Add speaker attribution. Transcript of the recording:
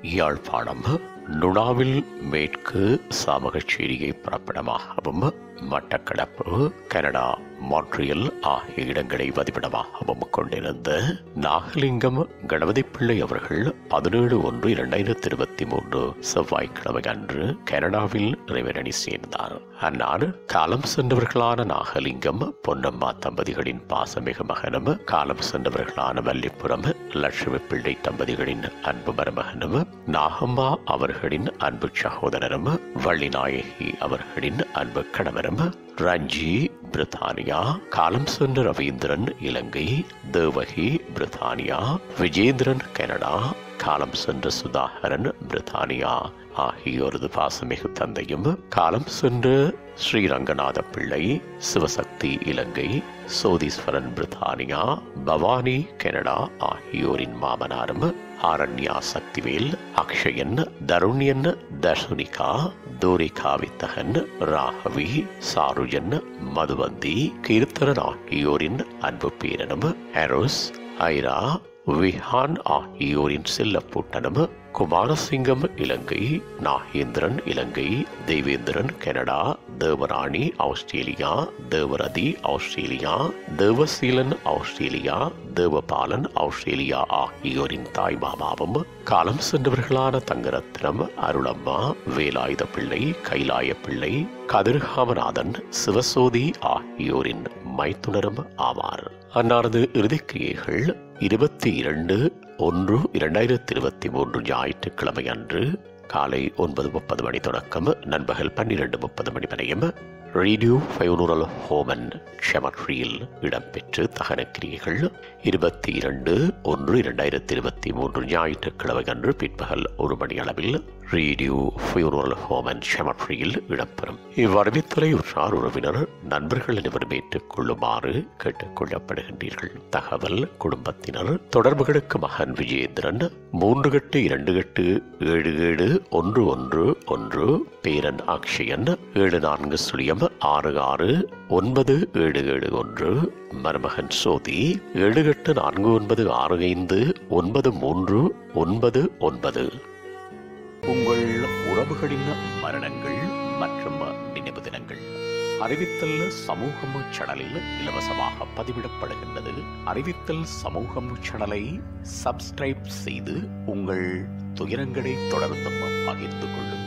Speaker 1: யாழ்ப்பாணம் நுணாவில் மேற்கு சாமகச்சேரியை புறப்படமாகவும் மட்டக்களப்பு கனடா மான்ட்ரியல் ஆகிய இடங்களை வதிவிடமாகவும் கொண்டிருந்த நாகலிங்கம் கணபதி பிள்ளை அவர்கள் பதினேழு ஒன்று இரண்டாயிரத்தி இருபத்தி மூன்று செவ்வாய்க்கிழமை அன்று கனடாவில் இறைவனடி சேர்ந்தார் அந்நாடு காலம் சென்றவர்களான நாகலிங்கம் பொன்னம்மா தம்பதிகளின் பாசமிகு மகனும் காலம் சென்றவர்களான வல்லிப்புறம் லட்சுமி பிள்ளை தம்பதிகளின் அன்பு மருமகனும் நாகம்மா அவர்களின் அன்பு சகோதரரும் வள்ளிநாயகி அவர்களின் அன்பு கணவரும் ரஞ்சி பிரித்தானியா காலம் சென்ற ரவீந்திரன் இலங்கை தேவகி பிரித்தானியா விஜேந்திரன் கனடா காலம் சென்ற சுதாகரன் பிரித்தானியா ஆகியோரது பாசமிகு தந்தையும் காலம் சென்ற ஸ்ரீரங்கநாத பிள்ளை சிவசக்தி இலங்கை சோதீஸ்வரன் பிரித்தானியா பவானி கனடா ஆகியோரின் மாமனாரும் ஆரண்யா சக்திவேல் அக்ஷயன் தருண்யன் தர்சுனிகா தூரிகா வித்தகன் ராகவி சாருஜன் மதுவந்தி கீர்த்தனன் ஆகியோரின் அன்பு பேரனும் ஹெரோஸ் ஐரா விஹான் ஆகியோரின் செல்லப்பூட்டனும் Kumarasingam Ilangai Nagendran Ilangai Devendran Canada Devarani Australia Devarathi Australia Devaseelan Australia Devabalan Australia ஆகியோரின் தாய் மாமாவும் காலம் சென்றவர்களான தங்கரத்னம் அருளம்மா வேலாயுத பிள்ளை கைலாய பிள்ளை கதிர்காமநாதன் சிவசோதி ஆகியோரின் மைத்துனரும் ஆவார் அன்னாரது இறுதிக்கிரியைகள் இருபத்தி இரண்டு ஒன்று இரண்டாயிரத்தி இருபத்தி மூன்று ஞாயிற்றுக்கிழமை அன்று காலை ஒன்பது முப்பது மணி தொடக்கம் நண்பகல் பன்னிரண்டு முப்பது மணி வரையும் ரேடியோ ஃபைவனூரல் ஹோமன் ஷெமட்ரியில் இடம்பெற்று தகனக்கிரியைகள் இருபத்தி இரண்டு ஒன்று இரண்டாயிரத்தி இருபத்தி மூன்று ஞாயிற்றுக்கிழமை அன்று பிற்பகல் ஒரு மணி அளவில் ரேடியோ ஃபியூனரல் ஹோம் அண்ட் ஷெமட்ரியில் இடம்பெறும் இவ்வரவித்தலை உற்றார் உறவினர் நண்பர்கள் அனைவரும் ஏற்றுக் கொள்ளுமாறு கேட்டுக் கொள்ளப்படுகின்றீர்கள் தகவல் குடும்பத்தினர் தொடர்புகளுக்கு மகன் விஜயேந்திரன் மூன்று கட்டு இரண்டு கட்டு ஏழு ஏழு ஒன்று ஒன்று ஒன்று பேரன் அக்ஷயன் ஏழு நான்கு சுழியம் ஆறு ஆறு ஒன்பது ஏழு ஏழு ஒன்று மருமகன் சோதி ஏழு எட்டு நான்கு ஒன்பது ஆறு ஐந்து ஒன்பது மூன்று ஒன்பது ஒன்பது உங்கள் உறவுகளின் மரணங்கள் மற்றும் நினைவு தினங்கள் அறிவித்தல் சமூகம் சேனலில் இலவசமாக பதிவிடப்படுகின்றது அறிவித்தல் சமூகம் சேனலை சப்ஸ்கிரைப் செய்து உங்கள் துயரங்களை தொடர்ந்தும் பகிர்ந்து கொள்ளுங்கள்